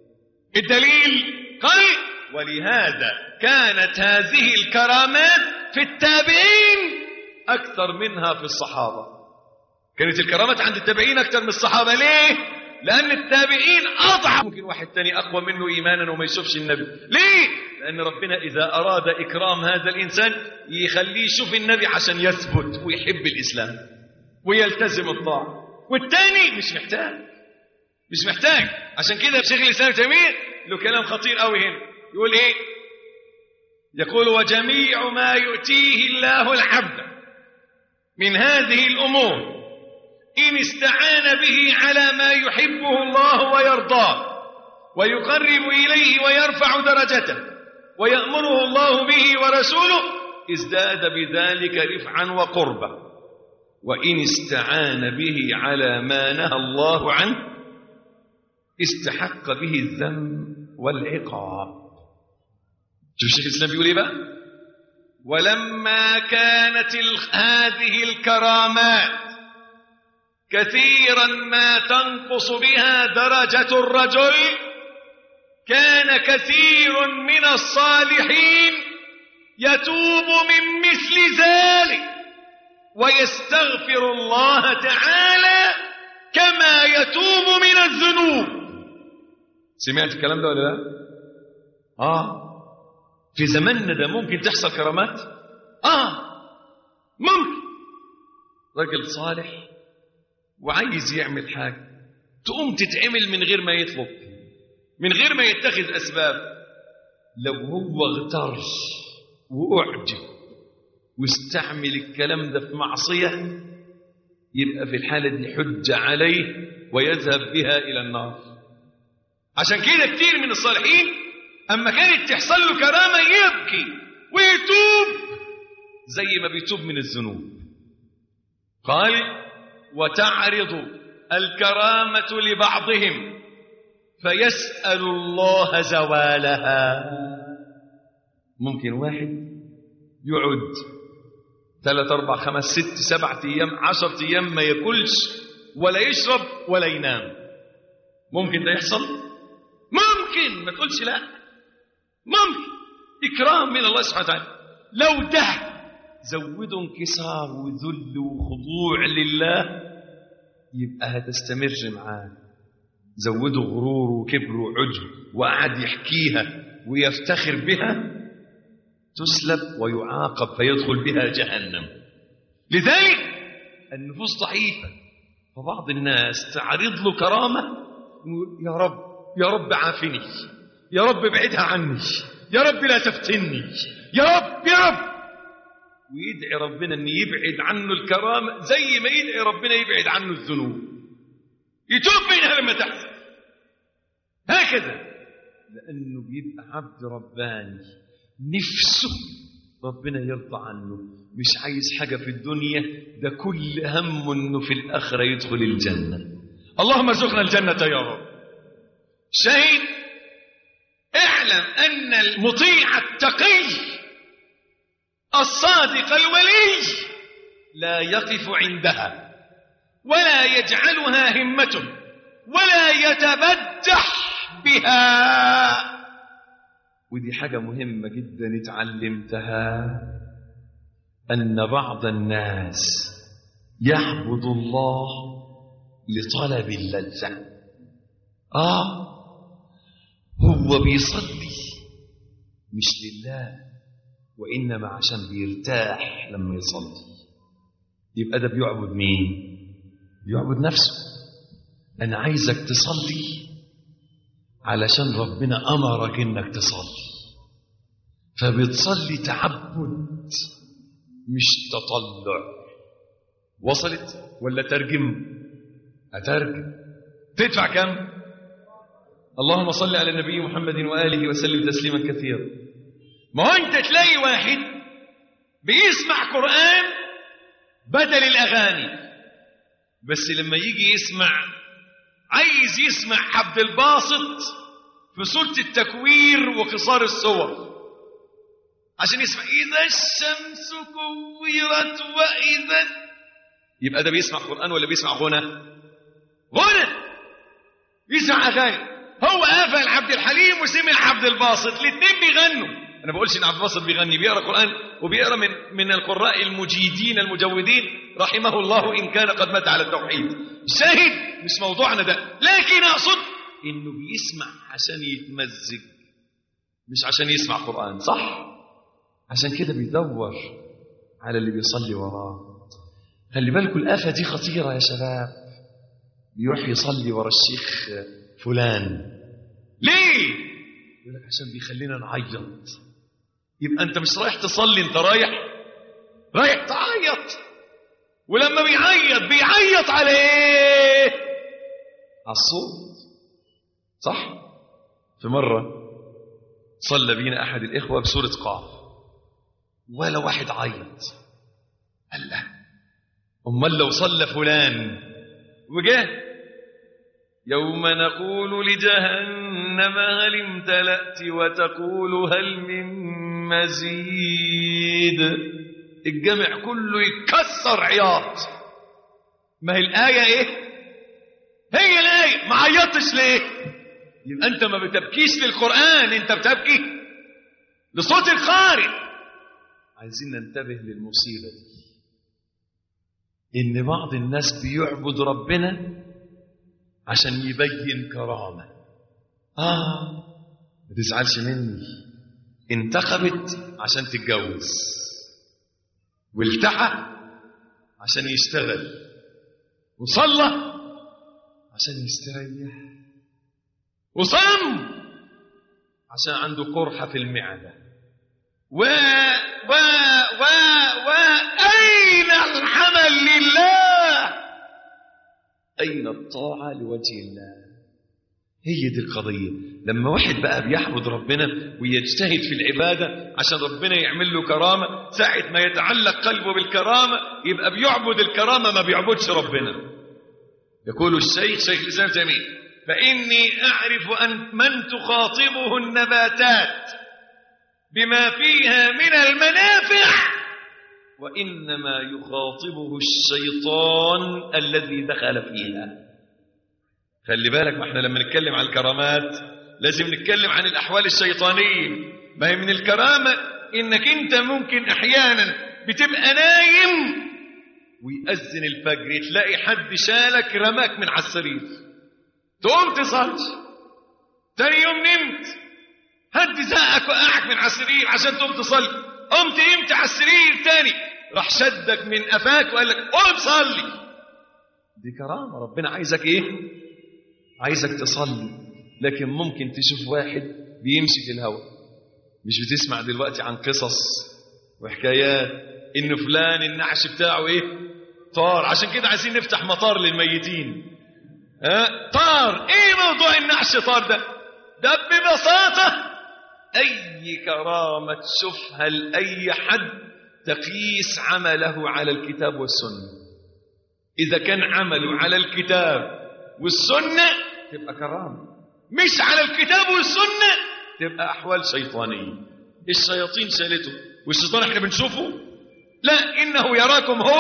الدليل قال ولهذا كانت هذه الكرامات في التابعين أكثر منها في الصحابة كانت الكرامات عند التابعين أكثر من الصحابة ليه؟ لأن التابعين أضعف ممكن واحد تاني أقوى منه إيمانا وما يشوفش النبي ليه؟ لأن ربنا إذا أراد إكرام هذا الإنسان يخليه يشوف النبي عشان يثبت ويحب الإسلام ويلتزم الطاعة والتاني مش محتاج مش محتاج عشان كده شيخ الإسلام تيمية له كلام خطير قوي هنا يقول إيه يقول وجميع ما يؤتيه الله العبد من هذه الأمور إن استعان به على ما يحبه الله ويرضاه ويقرب إليه ويرفع درجته ويأمره الله به ورسوله ازداد بذلك رفعا وقربا وإن استعان به على ما نهى الله عنه استحق به الذم والعقاب شوف الشيخ الإسلام بيقول إيه بقى ولما كانت هذه الكرامات كثيرا ما تنقص بها درجة الرجل كان كثير من الصالحين يتوب من مثل ذلك ويستغفر الله تعالى كما يتوب من الذنوب سمعت الكلام ده ولا لا اه في زماننا ده ممكن تحصل كرامات اه ممكن رجل صالح وعايز يعمل حاجة تقوم تتعمل من غير ما يطلب من غير ما يتخذ أسباب لو هو اغتر وأعجب واستعمل الكلام ده في معصية يبقى في الحالة دي حجة عليه ويذهب بها إلى النار عشان كده كتير من الصالحين أما كانت تحصل له كرامة يبكي ويتوب زي ما بيتوب من الذنوب قال وتعرض الكرامة لبعضهم فيسأل الله زوالها ممكن واحد يقعد ثلاث أربع خمس ست سبعة أيام عشرة أيام ما ياكلش ولا يشرب ولا ينام ممكن ده يحصل ممكن ما تقولش لا ممكن إكرام من الله سبحانه وتعالى لو ده زودوا انكسار وذل وخضوع لله يبقى هتستمر معاه زودوا غرور وكبر وعجب وقعد يحكيها ويفتخر بها تسلب ويعاقب فيدخل بها جهنم لذلك النفوس ضعيفة فبعض الناس تعرض له كرامة يا رب يا رب عافني يا رب ابعدها عني يا رب لا تفتني يا رب يا رب ويدعي ربنا ان يبعد عنه الكرامة زي ما يدعي ربنا يبعد عنه الذنوب يتوب منها لما تحصل هكذا لأنه بيبقى عبد رباني نفسه ربنا يرضى عنه مش عايز حاجة في الدنيا ده كل همه انه في الآخرة يدخل الجنة اللهم ارزقنا الجنة يا رب شهيد اعلم أن المطيع التقي الصادق الولي لا يقف عندها ولا يجعلها همته ولا يتبجح بها ودي حاجة مهمة جدا اتعلمتها أن بعض الناس يعبد الله لطلب اللذة آه هو بيصلي مش لله وإنما عشان بيرتاح لما يصلي يبقى ده بيعبد مين بيعبد نفسه أنا عايزك تصلي علشان ربنا أمرك إنك تصلي فبتصلي تعبد مش تطلع وصلت ولا ترجم أترجم تدفع كم اللهم صل على النبي محمد وآله وسلم تسليما كثيرا ما هو أنت تلاقي واحد بيسمع قرآن بدل الأغاني بس لما يجي يسمع عايز يسمع عبد الباسط في سورة التكوير وقصار الصور عشان يسمع إذا الشمس كورت وإذا يبقى ده بيسمع قرآن ولا بيسمع غنى غنى يسمع أغاني هو قفل عبد الحليم وسمع عبد الباسط الاثنين بيغنوا انا بقولش ان عبد الباسط بيغني بيقرا قران وبيقرا من من القراء المجيدين المجودين رحمه الله ان كان قد مات على التوحيد الشاهد مش موضوعنا ده لكن اقصد انه بيسمع عشان يتمزج مش عشان يسمع قران صح عشان كده بيدور على اللي بيصلي وراه خلي بالكم الآفة دي خطيرة يا شباب بيروح يصلي ورا الشيخ فلان ليه يقول لك عشان بيخلينا نعيط يبقى انت مش رايح تصلي انت رايح رايح تعيط ولما بيعيط بيعيط على ايه على الصوت صح في مرة صلى بينا أحد الإخوة بسورة قاف ولا واحد عيط قال لا أمال لو صلى فلان وجاه يوم نقول لجهنم هل امتلأت وتقول هل من مزيد الجمع كله يتكسر عياط ما هي الآية ايه هي الآية ما عيطتش ليه يبقى انت ما بتبكيش للقرآن انت بتبكي لصوت القارئ عايزين ننتبه للمصيبة دي ان بعض الناس بيعبد ربنا عشان يبين كرامة آه ما تزعلش مني انتخبت عشان تتجوز والتحى عشان يشتغل وصلى عشان يستريح وصام عشان عنده قرحة في المعدة و و و و أين العمل لله أين الطاعة لوجه الله هي دي القضية لما واحد بقى بيحمد ربنا ويجتهد في العبادة عشان ربنا يعمل له كرامة ساعة ما يتعلق قلبه بالكرامة يبقى بيعبد الكرامة ما بيعبدش ربنا يقول الشيخ شيخ الإسلام تيمية فإني أعرف أن من تخاطبه النباتات بما فيها من المنافع وإنما يخاطبه الشيطان الذي دخل فيها خلي بالك ما احنا لما نتكلم عن الكرامات لازم نتكلم عن الأحوال الشيطانية ما هي من الكرامة إنك أنت ممكن أحيانا بتبقى نايم ويأذن الفجر تلاقي حد شالك رماك من على السرير تقوم تصلي تاني يوم نمت حد زقك وقعك من على السرير عشان تقوم تصلي قمت نمت على السرير تاني راح شدك من قفاك وقال لك قوم صلي دي كرامة ربنا عايزك ايه عايزك تصلي لكن ممكن تشوف واحد بيمشي في الهواء مش بتسمع دلوقتي عن قصص وحكايات ان فلان النعش بتاعه ايه طار عشان كده عايزين نفتح مطار للميتين ها طار ايه موضوع النعش طار ده ده ببساطة اي كرامة تشوفها لأي حد تقيس عمله على الكتاب والسنة إذا كان عمله على الكتاب والسنة تبقى كرامة مش على الكتاب والسنة تبقى أحوال شيطانية الشياطين شالته والشيطان احنا بنشوفه لا إنه يراكم هو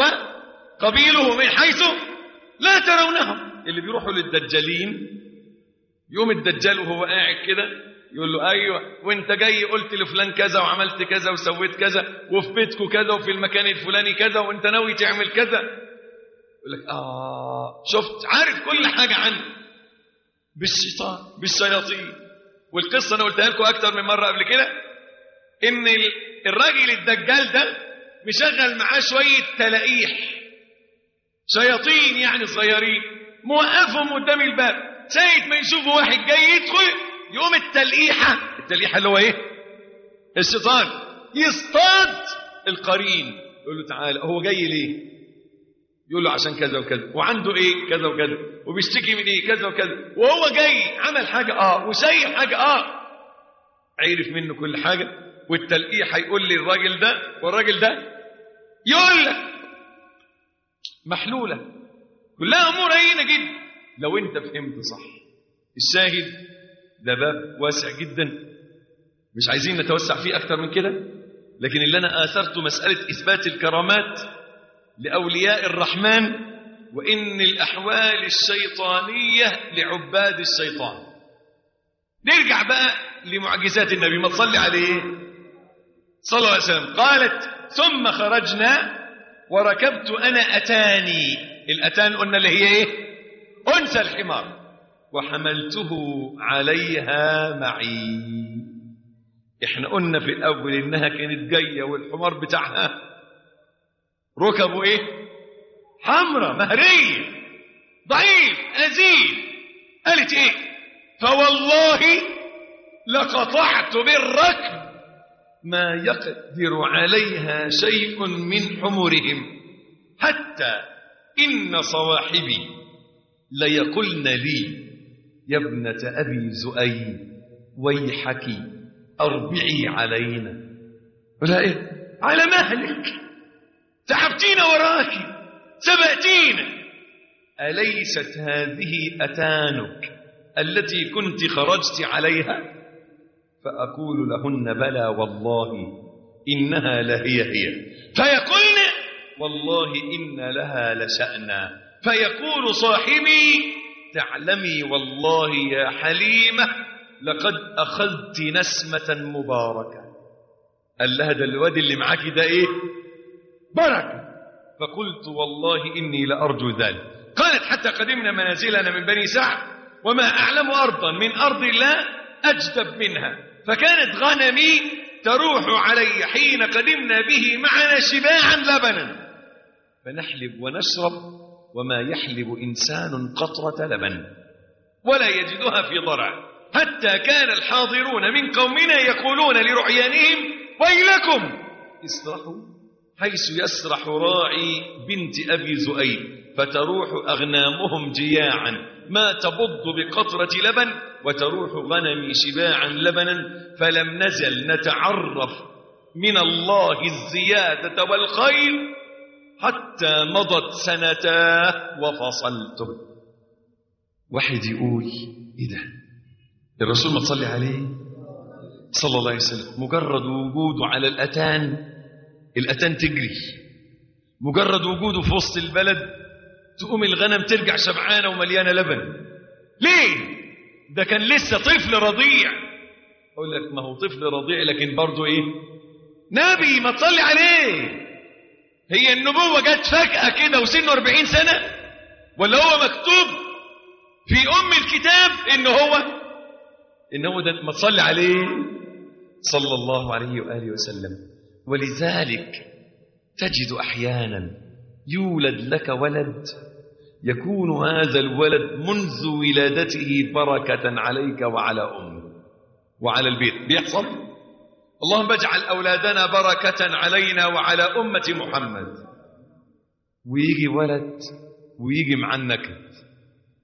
وقبيله من حيث لا ترونهم اللي بيروحوا للدجالين يوم الدجال وهو قاعد كده يقول له ايوه وانت جاي قلت لفلان كذا وعملت كذا وسويت كذا وفي بيتكم كذا وفي المكان الفلاني كذا وانت ناوي تعمل كذا يقول لك اه شفت عارف كل حاجه عنه بالشيطان بالشياطين والقصه انا قلتها لكم اكتر من مره قبل كده ان ال- الراجل الدجال ده مشغل معاه شويه تلاقيح شياطين يعني صغيرين موقفهم قدام الباب ساعة ما يشوفوا واحد جاي يدخل يقوم التلقيحة التلقيحة اللي هو ايه الشيطان يصطاد القرين يقول له تعالى هو جاي ليه يقول له عشان كذا وكذا وعنده ايه كذا وكذا وبيشتكي من ايه كذا وكذا وهو جاي عمل حاجة اه وسايب حاجة اه عرف منه كل حاجة والتلقيح هيقول لي الراجل ده والراجل ده يقول لك محلولة كلها أمور هينة جدا لو أنت فهمت صح الشاهد ده باب واسع جدا مش عايزين نتوسع فيه أكتر من كده لكن اللي أنا آثرته مسألة إثبات الكرامات لأولياء الرحمن وإن الأحوال الشيطانية لعباد الشيطان نرجع بقى لمعجزات النبي ما تصلي عليه صلى الله عليه وسلم قالت ثم خرجنا وركبت أنا أتاني الأتان قلنا اللي هي إيه أنثى الحمار وحملته عليها معي احنا قلنا في الأول إنها كانت جاية والحمار بتاعها ركبوا إيه حمرة مهرية ضعيف أزيل قالت إيه فوالله لقطعت بالركب ما يقدر عليها شيء من حمرهم حتى إن صواحبي ليقلن لي يا ابنة أبي زؤيد ويحك أربعي علينا ولا إيه على مهلك تعبتينا وراك سبقتينا أليست هذه أتانك التي كنت خرجت عليها فأقول لهن بلى والله إنها لهي هي فيقولن والله إن لها لشأنا فيقول صاحبي تعلمي والله يا حليمة لقد أخذت نسمة مباركة قال لها ده الواد اللي معاكي ده إيه بركة فقلت والله إني لأرجو ذلك قالت حتى قدمنا منازلنا من بني سعد وما أعلم أرضا من أرض الله أجدب منها فكانت غنمي تروح علي حين قدمنا به معنا شباعا لبنا فنحلب ونشرب وما يحلب إنسان قطرة لبن ولا يجدها في ضرع حتى كان الحاضرون من قومنا يقولون لرعيانهم ويلكم اسرحوا حيث يسرح راعي بنت أبي زؤيد فتروح أغنامهم جياعا ما تبض بقطرة لبن وتروح غنمي شباعا لبنا فلم نزل نتعرف من الله الزيادة والخير حتى مضت سنتاه وفصلته واحد يقول ايه ده الرسول ما تصلي عليه صلى الله عليه وسلم مجرد وجوده على الأتان الأتان تجري مجرد وجوده في وسط البلد تقوم الغنم ترجع شبعانة ومليانة لبن ليه ده كان لسه طفل رضيع اقول لك ما هو طفل رضيع لكن برضه ايه نبي ما تصلي عليه هي النبوة جت فجأة كده وسنه 40 سنة ولا هو مكتوب في أم الكتاب إن هو إن هو ده ما تصلي عليه صلى الله عليه وآله وسلم ولذلك تجد أحيانا يولد لك ولد يكون هذا الولد منذ ولادته بركة عليك وعلى أمك وعلى البيت بيحصل اللهم اجعل أولادنا بركة علينا وعلى أمة محمد ويجي ولد ويجي مع النكد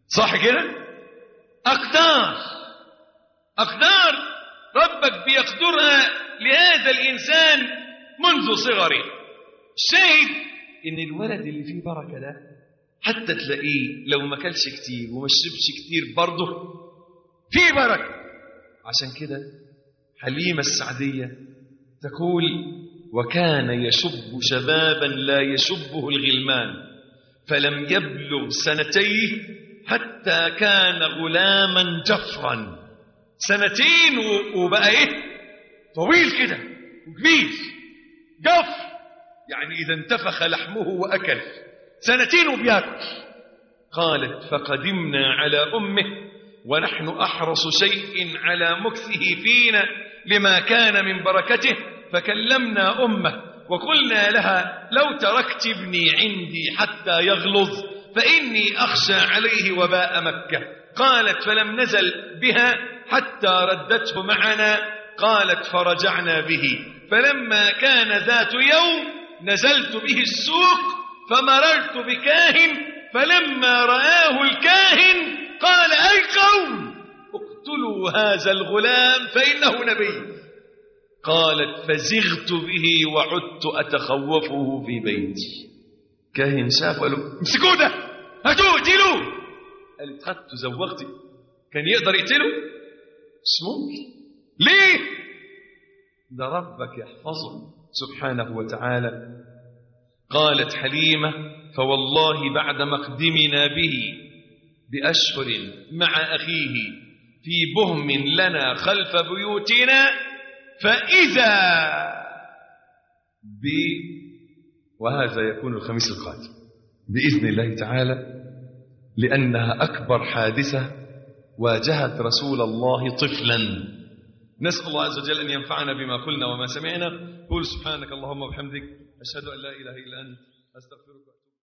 صح كده أقدار أقدار ربك بيقدرها لهذا الإنسان منذ صغره الشاهد إن الولد اللي فيه بركة ده حتى تلاقيه لو ما كلش كتير وما شربش كتير برضه فيه بركة عشان كده حليمة السعدية تقول وكان يشب شبابا لا يشبه الغلمان فلم يبلغ سنتيه حتى كان غلاما جفرا سنتين و- وبقى ايه طويل كده وكبير جفر يعني اذا انتفخ لحمه واكل سنتين وبياكل قالت فقدمنا على امه ونحن احرص شيء على مكثه فينا لما كان من بركته فكلمنا امه وقلنا لها لو تركت ابني عندي حتى يغلظ فاني اخشى عليه وباء مكه قالت فلم نزل بها حتى ردته معنا قالت فرجعنا به فلما كان ذات يوم نزلت به السوق فمررت بكاهن فلما رآه الكاهن قال أي قوم اقتلوا هذا الغلام فإنه نبي قالت فزغت به وعدت أتخوفه في بيتي كاهن شاف قال له امسكوه ده هاتوه اقتلوه قالت خدته زوغتي كان يقدر يقتله مش ممكن ليه ده ربك يحفظه سبحانه وتعالى قالت حليمة فوالله بعد مقدمنا به بأشهر مع أخيه في بهم لنا خلف بيوتنا فإذا ب وهذا يكون الخميس القادم بإذن الله تعالى لأنها أكبر حادثة واجهت رسول الله طفلا نسأل الله عز وجل أن ينفعنا بما قلنا وما سمعنا قول سبحانك اللهم وبحمدك أشهد أن لا إله إلا أنت أستغفرك